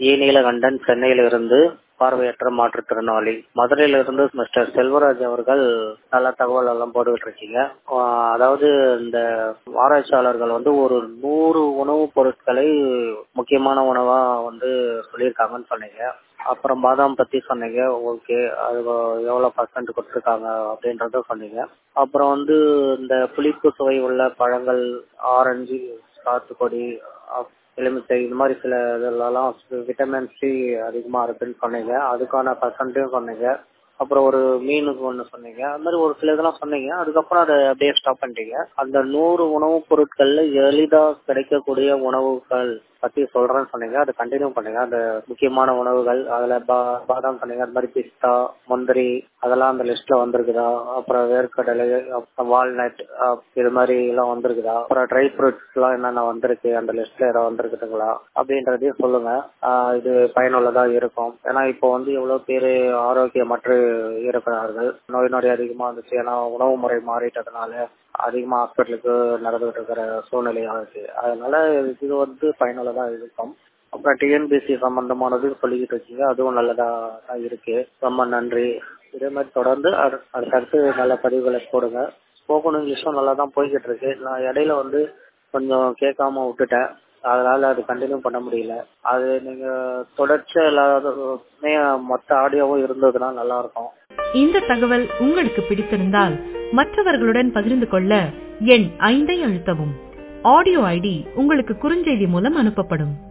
ஏ நீலகண்டன் சென்னையிலிருந்து பார்வையற்ற மாற்றுத்திறனாளி மதுரையிலிருந்து மிஸ்டர் செல்வராஜ் அவர்கள் நல்ல தகவல் எல்லாம் போட்டுக்கிட்டு இருக்கீங்க ஆஹ் அதாவது இந்த ஆராய்ச்சியாளர்கள் வந்து ஒரு நூறு உணவுப் பொருட்களை முக்கியமான உணவா வந்து சொல்லியிருக்காங்கன்னு சொன்னீங்க அப்புறம் பாதாம் பத்தி சொன்னீங்க ஓகே அது எவ்வளவு பர்சன்ட் கொடுத்துருக்காங்க அப்படின்றத சொன்னீங்க அப்புறம் வந்து இந்த புளிப்பு சுவை உள்ள பழங்கள் ஆரஞ்சு சாத்துக்குடி எலுமிச்சை இந்த மாதிரி சில இதெல்லாம் விட்டமின் சி அதிகமா இருக்குன்னு சொன்னீங்க அதுக்கான பர்சன்ட்டையும் சொன்னீங்க அப்புறம் ஒரு மீனுக்கு ஒன்று சொன்னீங்க அது மாதிரி ஒரு சில இதெல்லாம் சொன்னீங்க அதுக்கப்புறம் அதை அப்படியே ஸ்டாப் பண்ணிட்டீங்க அந்த நூறு உணவுப் பொருட்கள்ல எளிதா கிடைக்கக்கூடிய உணவுகள் பத்தி சொல்றேன்னு சொன்னீங்க அதை கண்டினியூ பண்ணுங்க அந்த முக்கியமான உணவுகள் அதுல பாதாம் சொன்னீங்க அது மாதிரி பிஸ்தா முந்திரி அதெல்லாம் அந்த லிஸ்ட்ல வந்திருக்குதா அப்புறம் வேர்க்கடலை வால்நட் இது மாதிரி எல்லாம் வந்திருக்குதா அப்புறம் ட்ரை ஃப்ரூட்ஸ் எல்லாம் என்னென்ன வந்திருக்கு அந்த லிஸ்ட்ல ஏதாவது வந்திருக்குதுங்களா அப்படின்றதையும் சொல்லுங்க இது பயனுள்ளதா இருக்கும் ஏன்னா இப்போ வந்து எவ்வளவு பேர் ஆரோக்கியமற்று இருக்கிறார்கள் நோய் நொடி அதிகமா இருந்துச்சு ஏன்னா உணவு முறை மாறிட்டதுனால அதிகமா ஹாஸ்பிட்டலுக்கு நடந்துகிட்டு இருக்கிற சூழ்நிலையா இருக்கு அதனால இது வந்து பயனுள்ளதா இருக்கும் அப்புறம் டிஎன்பிசி சம்பந்தமானது சொல்லிக்கிட்டு இருக்கீங்க அதுவும் நல்லதா தான் இருக்கு ரொம்ப நன்றி இதே மாதிரி தொடர்ந்து அடுத்தடுத்து நல்ல பதிவுகளை போடுங்க ஸ்போக்கன் இங்கிலீஷும் நல்லா தான் போய்கிட்டு இருக்கு நான் இடையில வந்து கொஞ்சம் கேட்காம விட்டுட்டேன் அதனால அது கண்டினியூ பண்ண முடியல அது நீங்க தொடர்ச்சியா இல்லாதமே மொத்த ஆடியோவும் இருந்ததுன்னா நல்லா இருக்கும் இந்த தகவல் உங்களுக்கு பிடித்திருந்தால் மற்றவர்களுடன் பகிர்ந்து கொள்ள எண் ஐந்தை அழுத்தவும் ஆடியோ ஐடி உங்களுக்கு குறுஞ்செய்தி மூலம் அனுப்பப்படும்